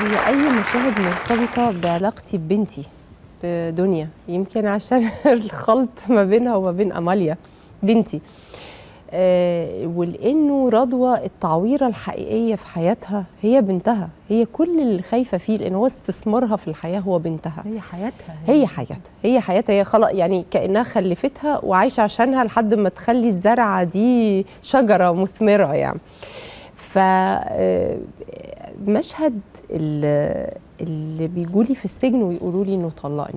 هي أي مشاهد مرتبطة بعلاقتي ببنتي بدنيا يمكن عشان الخلط ما بينها وما بين أماليا بنتي آه ولأنه رضوى التعويرة الحقيقية في حياتها هي بنتها هي كل اللي خايفة فيه لأن هو استثمارها في الحياة هو بنتها هي حياتها هي حياتها هي حياتها هي خلاص يعني كانها خلفتها وعايشه عشانها لحد ما تخلي الزرعه دي شجره مثمره يعني ف آه، مشهد ال- اللي بيجولي في السجن ويقولوا لي انه طلقني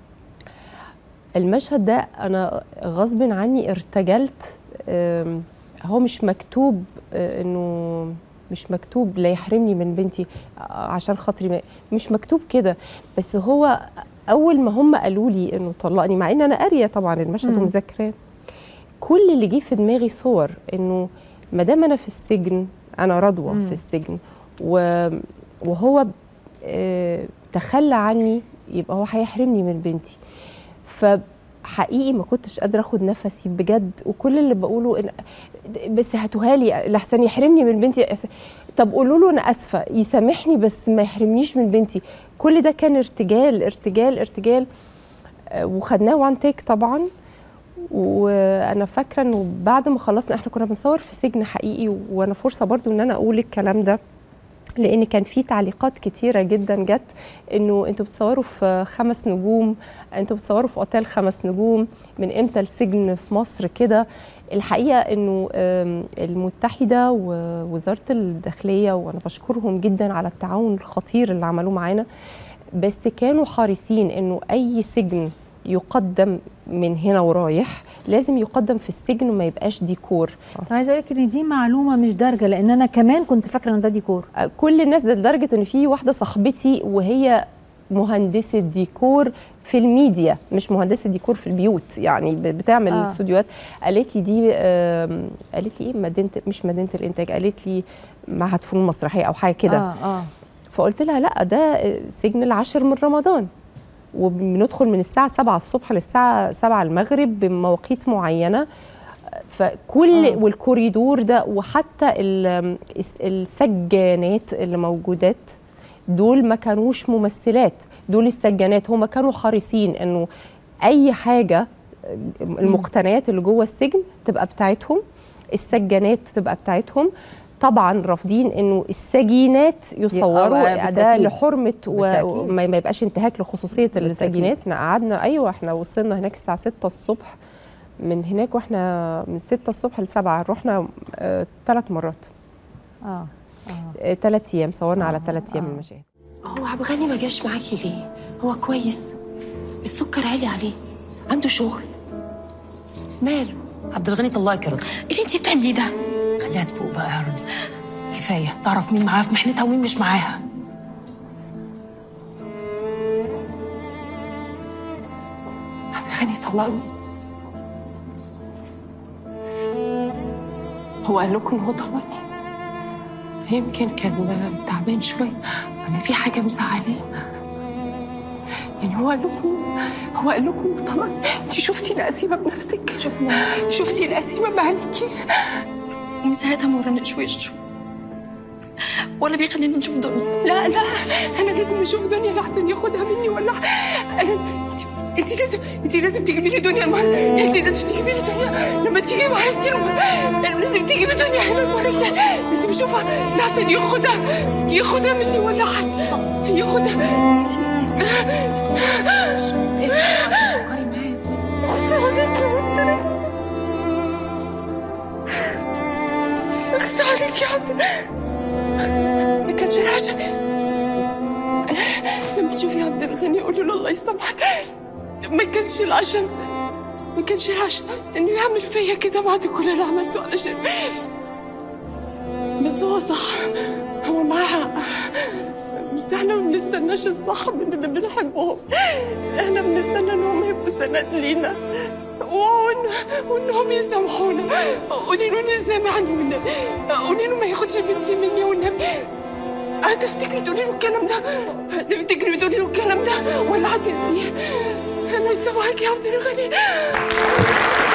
المشهد ده انا غصب عني ارتجلت آم، هو مش مكتوب آه، انه مش مكتوب لا يحرمني من بنتي آه، عشان خاطري ما- مش مكتوب كده بس هو اول ما هم قالوا لي انه طلقني مع ان انا قاريه طبعا المشهد مم. ومذاكراه كل اللي جه في دماغي صور انه ما دام انا في السجن انا رضوى مم. في السجن و- وهو آه، تخلى عني يبقى هو هيحرمني من بنتي فحقيقي ما كنتش قادره اخد نفسي بجد وكل اللي بقوله إن بس هاتوها لي لحسن يحرمني من بنتي أس- طب قولوا له انا اسفه يسامحني بس ما يحرمنيش من بنتي كل ده كان ارتجال ارتجال ارتجال آه، وخدناه وان تيك طبعا وانا فاكره انه بعد ما خلصنا احنا كنا بنصور في سجن حقيقي وانا فرصه برضو ان انا اقول الكلام ده لان كان في تعليقات كتيره جدا جت انه انتوا بتصوروا في خمس نجوم انتوا بتصوروا في اوتيل خمس نجوم من امتى السجن في مصر كده الحقيقه انه آم، المتحده ووزاره الداخليه وانا بشكرهم جدا على التعاون الخطير اللي عملوه معانا بس كانوا حريصين انه اي سجن يقدم من هنا ورايح لازم يقدم في السجن وما يبقاش ديكور انا عايزه اقول لك ان دي معلومه مش دارجه لان انا كمان كنت فاكره ان ده ديكور كل الناس ده لدرجه ان في واحده صاحبتي وهي مهندسه ديكور في الميديا مش مهندسه ديكور في البيوت يعني ب- بتعمل آه. آه. استوديوهات قالت لي دي آم، قالت لي ايه مدينه مش مدينه الانتاج قالت لي معهد فنون مسرحيه او حاجه كده اه اه فقلت لها لا ده سجن العاشر من رمضان وبندخل من الساعة 7 الصبح للساعة 7 المغرب بمواقيت معينة فكل آه. آه. والكوريدور ده وحتى ال- الس- السجانات اللي موجودات دول ما كانوش ممثلات دول السجانات هم كانوا حريصين انه اي حاجة المقتنيات اللي جوه السجن تبقى بتاعتهم السجانات تبقى بتاعتهم طبعا رافضين انه السجينات يصوروا آه، ده بالتأكيد. لحرمه و- بالتأكيد. وما ما يبقاش انتهاك لخصوصيه بالتأكيد. السجينات احنا قعدنا ايوه احنا وصلنا هناك الساعه 6 الصبح من هناك واحنا من 6 الصبح ل 7 رحنا ثلاث مرات اه اه ثلاث ايام صورنا على آه، ثلاث ايام آه. المشاهد هو عبد الغني ما جاش معاكي ليه؟ هو كويس السكر عالي عليه عنده شغل ماله؟ عبد الغني طلعك يا رضا اللي انت بتعمليه ده خليها تفوق بقى يا رضا كفايه تعرف مين معاها في محنتها ومين مش معاها عبد الغني طلقني هو قال لكم ان هو طلقني يمكن كان تعبان شويه ولا في حاجه مزعلاه يعني هو قال لكم هو قال لكم انه طلقني انت شفتي القسيمه بنفسك شفنا شفتي القسيمه بعينيكي ومن ساعتها ما وراناش وشه ولا بيخلينا نشوف دنيا لا لا انا لازم اشوف دنيا لحسن ياخدها مني ولا انا انت انت لازم انت لازم تجيبي لي دنيا المره انت لازم تجيبي لي دنيا لما تيجي معاكي المره انا لازم تجيبي دنيا هنا المره الجايه لازم اشوفها لحسن ياخدها ياخدها مني ولا حد ياخدها فكري معايا اخس عليك يا عبد ما كانش العشاء لما تشوفي عبد الغني قولي له الله يسامحك ما كانش العشاء ما كانش العشاء انه يعمل فيا كده بعد كل اللي عملته علشان بس هو صح هو معاه حق بس احنا ما بنستناش الصح من اللي بنحبهم احنا بنستنى انهم يبقوا سند لينا وإن وانهم يسامحونا قولي له نسامحنا والنبي قولي له ما ياخدش بنتي مني والنبي هتفتكري تقولي له الكلام ده هتفتكري تقولي له الكلام ده ولا هتنسيه انا يسامحك يا عبد الغني